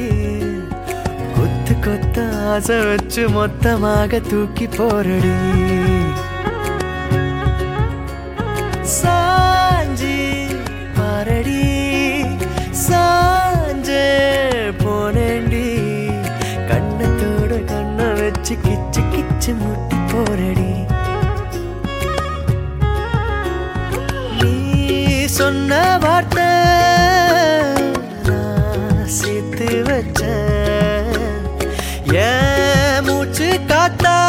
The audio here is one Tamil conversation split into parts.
கொத்து கொத்த ஆசை வச்சு மொத்தமாக தூக்கி போரடி சாஞ்சி பாரடி சாஞ்சே போனேண்டி கண்ணத்தோட கண்ணை வச்சு கிச்சு கிச்சு முட்டி போரடி நீ சொன்ன வார்த்தை நான் சேர்த்து வச்சேன் என் மூச்சு காத்தா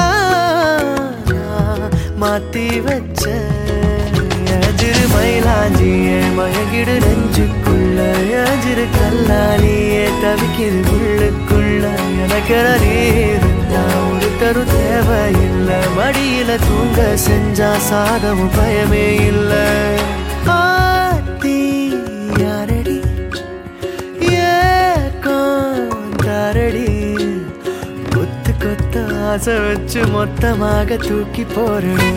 நான் மாத்தி வச்சேன் எஜிரு மயிலாஞ்சியே மயங்கிடு நெஞ்சுக்குள்ள எஜிரு கல்லாலியே தவிக்கிது உள்ளுக்குள்ள எனக்கென நீ இருந்தா ஒரு தரு தேவையில்லை மடியில தூங்க செஞ்சா சாதமும் பயமே இல்லை ஆத்தி யாரடி ஏக்கம் தாரடி கொத்து கொத்த ஆசை வச்சு மொத்தமாக தூக்கி போறடி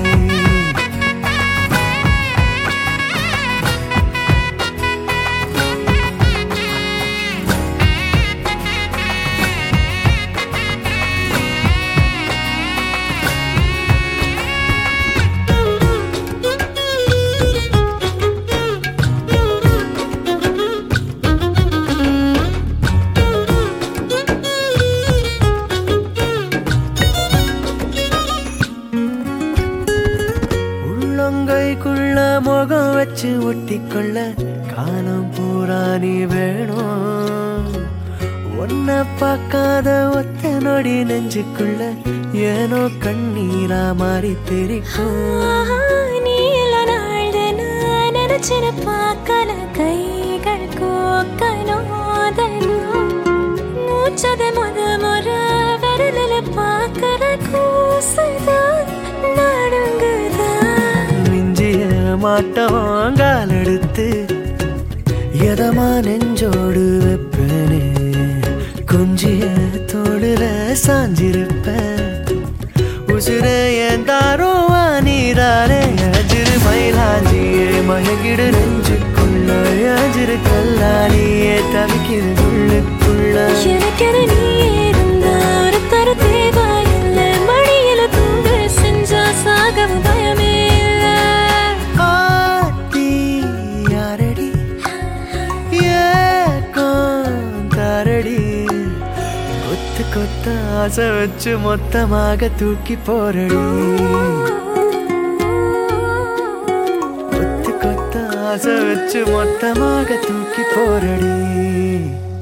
உள்ளங்கைக்குள்ள முகம் வச்சு ஒட்டிக்கொள்ள காலம் பூரா நீ வேணும் ஒன்ன பார்க்காத ஒத்த நொடி நெஞ்சுக்குள்ள ஏனோ கண்ணீரா மாறி தெரிக்கும் நீல நாள்தன நினைச்சின பார்க்கல கைகள் கோக்கனோதனும் மூச்சத முத முற விரலில பார்க்கற கூசுதான் நடுங்குதான் மிஞ்சிய மாட்டோம் கால் எடுத்து எதமா நெஞ்சோடு வைப்பேனே கொஞ்சிய தோடுல சாஞ்சிருப்பேன் உசுர என் தாரோ நீதானே அஜிரு மயிலாஞ்சியே மயங்கிடு நெஞ்சுக்குள்ள அஜிரு கல்லாலியே தவிக்கிது உள்ளுக்குள்ள எனக்கென நீ இருந்தா ஒரு தர தேவையில்ல மடியில தூங்க செஞ்சா சாகவும் பயமே இல்ல ஆத்தி யாரடி ஏக்கம் தாரடி கொத்து கொத்த ஆசை வச்சு மொத்தமாக தூக்கி போரடி கொத்து கொத்த ஆசை வச்சு மொத்தமாக தூக்கி போரடி